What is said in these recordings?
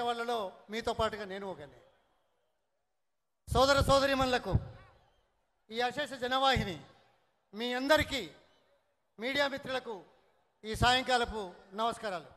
వాళ్ళలో మీతో పాటుగా నేను ఒకనే సోదర సోదరిమణులకు ఈ అశేష జనవాహిని మీ అందరికీ మీడియా మిత్రులకు ఈ సాయంకాలపు నమస్కారాలు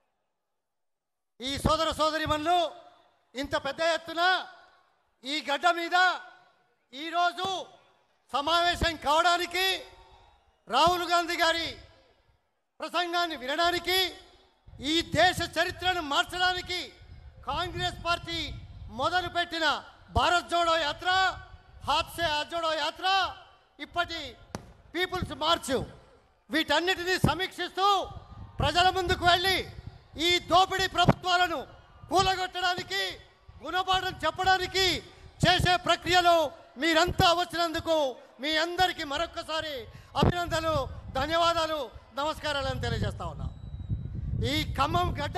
ఈ సోదర సోదరిమణులు ఇంత పెద్ద ఎత్తున ఈ గడ్డ మీద ఈరోజు సమావేశం కావడానికి రాహుల్ గాంధీ గారి ప్రసంగాన్ని వినడానికి ఈ దేశ చరిత్రను మార్చడానికి కాంగ్రెస్ పార్టీ మొదలుపెట్టిన భారత్ జోడో యాత్ర హాత్సే జోడో యాత్ర ఇప్పటి పీపుల్స్ మార్చ్ వీటన్నిటినీ సమీక్షిస్తూ ప్రజల ముందుకు వెళ్ళి ఈ దోపిడీ ప్రభుత్వాలను కూలగొట్టడానికి గుణపాఠం చెప్పడానికి చేసే ప్రక్రియలో మీరంతా వచ్చినందుకు మీ అందరికీ మరొక్కసారి అభినందనలు ధన్యవాదాలు నమస్కారాలను తెలియజేస్తా ఉన్నా ఈ ఖమ్మం గడ్డ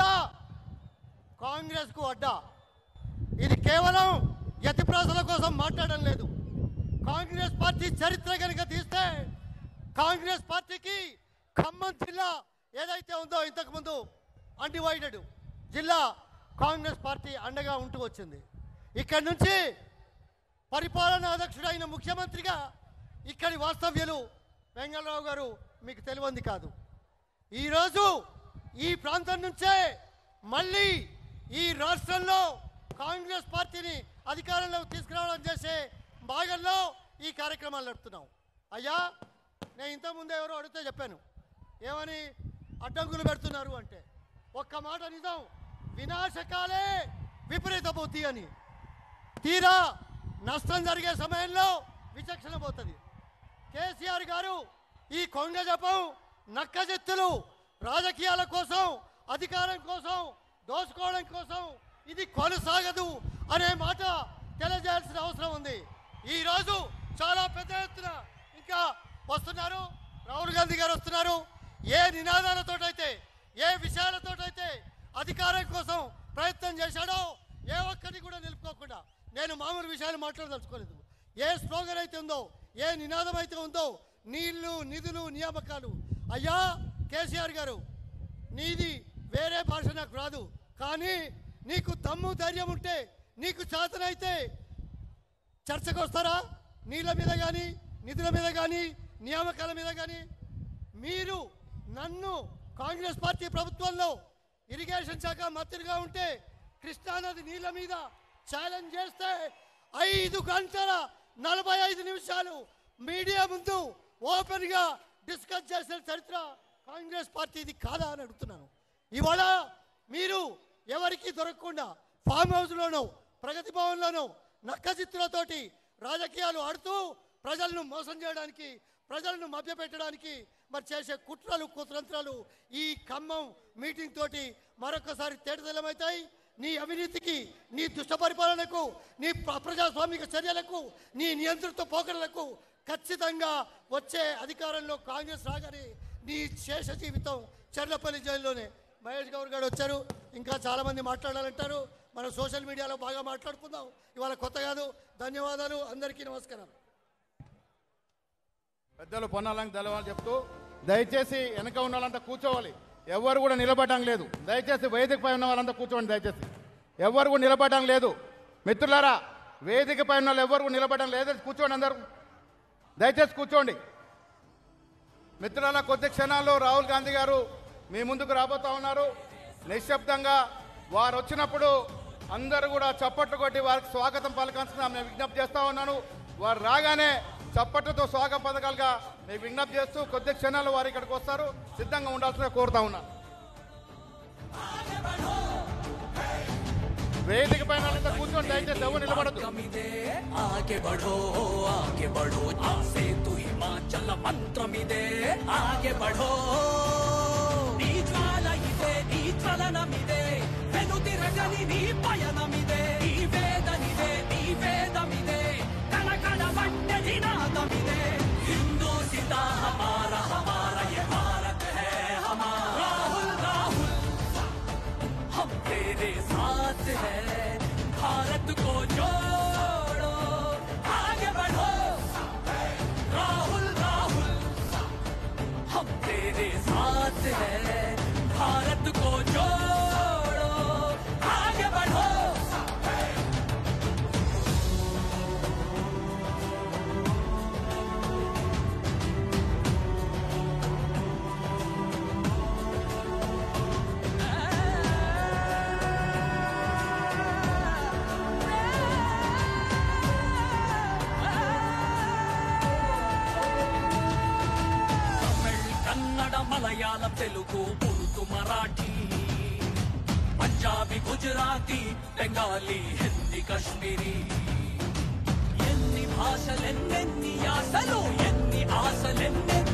కాంగ్రెస్కు అడ్డ ఇది కేవలం యతిప్రాసల కోసం మాట్లాడడం లేదు కాంగ్రెస్ పార్టీ చరిత్ర కనుక తీస్తే కాంగ్రెస్ పార్టీకి ఖమ్మం జిల్లా ఏదైతే ఉందో ఇంతకుముందు అన్డివైడెడ్ జిల్లా కాంగ్రెస్ పార్టీ అండగా ఉంటూ వచ్చింది ఇక్కడి నుంచి పరిపాలనా అధ్యక్షుడైన ముఖ్యమంత్రిగా ఇక్కడి వాస్తవ్యులు వెంగళరావు గారు మీకు తెలియంది కాదు ఈరోజు ఈ ప్రాంతం నుంచే మళ్ళీ ఈ రాష్ట్రంలో కాంగ్రెస్ పార్టీని అధికారంలోకి తీసుకురావడం చేసే భాగంలో ఈ కార్యక్రమాలు నడుపుతున్నాం అయ్యా నేను ఇంతకుముందే ఎవరో అడిగితే చెప్పాను ఏమని అడ్డంకులు పెడుతున్నారు అంటే ఒక్క మాట నిజం వినాశకాలే విపరీత బుద్ధి అని తీరా నష్టం జరిగే సమయంలో విచక్షణ పోతుంది కేసీఆర్ గారు ఈ కొంగ జపం నక్కజెత్తులు రాజకీయాల కోసం అధికారం కోసం దోచుకోవడం కోసం ఇది కొనసాగదు అనే మాట తెలియజేయాల్సిన అవసరం ఉంది ఈ రోజు చాలా పెద్ద ఎత్తున ఇంకా వస్తున్నారు రాహుల్ గాంధీ గారు వస్తున్నారు ఏ నినాదాలతోటైతే ఏ విషయాలతోటైతే అధికారం కోసం ప్రయత్నం చేశాడో ఏ ఒక్కటి కూడా నిలుపుకోకుండా నేను మామూలు విషయాలు మాట్లాడదలుచుకోలేదు ఏ స్లోగన్ అయితే ఉందో ఏ నినాదం అయితే ఉందో నీళ్లు నిధులు నియామకాలు అయ్యా కేసీఆర్ గారు నీది వేరే భాష నాకు రాదు కానీ నీకు దమ్ము ధైర్యం ఉంటే నీకు చేతనైతే చర్చకు వస్తారా నీళ్ళ మీద కానీ నిధుల మీద కానీ నియామకాల మీద కానీ మీరు నన్ను కాంగ్రెస్ పార్టీ ప్రభుత్వంలో ఇరిగేషన్ శాఖ మంత్రిగా ఉంటే కృష్ణానది నీళ్ళ మీద ఛాలెంజ్ చేస్తే ఐదు గంటల నలభై ఐదు నిమిషాలు మీడియా ముందు ఓపెన్గా డిస్కస్ చేసిన చరిత్ర కాంగ్రెస్ పార్టీది కాదా అని అడుగుతున్నాను ఇవాళ మీరు ఎవరికి దొరకకుండా ఫామ్ హౌస్లోనో ప్రగతి భవన్లోనో నక్కచిత్తులతోటి రాజకీయాలు ఆడుతూ ప్రజలను మోసం చేయడానికి ప్రజలను మభ్యపెట్టడానికి మరి చేసే కుట్రలు కుతంత్రాలు ఈ ఖమ్మం మీటింగ్ తోటి మరొకసారి తేటతెల్లమవుతాయి నీ అవినీతికి నీ దుష్ట పరిపాలనకు నీ ప్ర- ప్రజాస్వామిక చర్యలకు నీ నియంత్రిత పోకడలకు ఖచ్చితంగా వచ్చే అధికారంలో కాంగ్రెస్ రాగానే నీ శేష జీవితం చర్లపల్లి జైల్లోనే మహేష్ గౌడ్ గారు వచ్చారు ఇంకా చాలా మంది మాట్లాడాలంటారు మనం సోషల్ మీడియాలో బాగా మాట్లాడుకుందాం ఇవాళ కొత్త కాదు ధన్యవాదాలు అందరికీ నమస్కారం పెద్దలు పొన్నాలని తెలవాలని చెప్తూ దయచేసి వెనక ఉన్న వాళ్ళంతా కూర్చోవాలి ఎవరు కూడా నిలబడడం లేదు దయచేసి వేదికపై ఉన్న వాళ్ళంతా కూర్చోండి దయచేసి ఎవరు కూడా నిలబడడం లేదు మిత్రులారా వేదికపై ఉన్న వాళ్ళు ఎవరు కూడా నిలబడడం లేదు కూర్చోండి అందరూ దయచేసి కూర్చోండి మిత్రులారా కొద్ది క్షణాల్లో రాహుల్ గాంధీ గారు మీ ముందుకు రాబోతా ఉన్నారు నిశ్శబ్దంగా వారు వచ్చినప్పుడు అందరూ కూడా చప్పట్లు కొట్టి వారికి స్వాగతం పలకాల్సిన నేను విజ్ఞప్తి చేస్తా ఉన్నాను వారు రాగానే చప్పట్లతో స్వాగతం పథకాలుగా నేను విజ్ఞప్తి చేస్తూ కొద్ది క్షణాల్లో వారు ఇక్కడికి వస్తారు సిద్ధంగా ఉండాల్సిన కోరుతా ఉన్నాను వేదిక పైన వాళ్ళంతా కూర్చొని దయచేసి ఎవరు నిలబడదు ಮಂತ್ರಮಿದೆ ಆಗೆ ಬಢೋ ಆಗೆ ಬಢೋ ಸೇತು ಹಿಮಾಚಲ ಮಂತ್ರಮಿದೆ ಆಗೆ ಬಢೋ ನೀ ಜ್ವಾಲ ಇದೆ ನೀ ಚಲನಮಿದೆ ಬೆನುದಿರಗಲಿ ನೀ ಪಯನಮಿದೆ ನೀ ವೇದನಿದೆ ನೀ ವೇದಮಿದೆ ಕಣ ಕಣ ಬಟ್ಟೆ ನಿನಾದಮಿದೆ ಹಿಂದೂ ಸಿತಾ ಹಮಾರ ಹಮಾರ ये भारत है हमारा राहुल राहुल हम तेरे साथ हैं भारत को जोड़ो आगे बढ़ो राहुल राहुल हम तेरे साथ हैं भारत को जोड़ो आगे बढ़ो మలయాళం తెలుగు ఉర్దూ మరాఠీ పంజాబీ గుజరాతీ బెంగాలీ హిందీ కశ్మీరీ ఎన్ని భాషలెన్నెన్ని ఆశలు ఎన్ని ఆశలెన్నెన్ని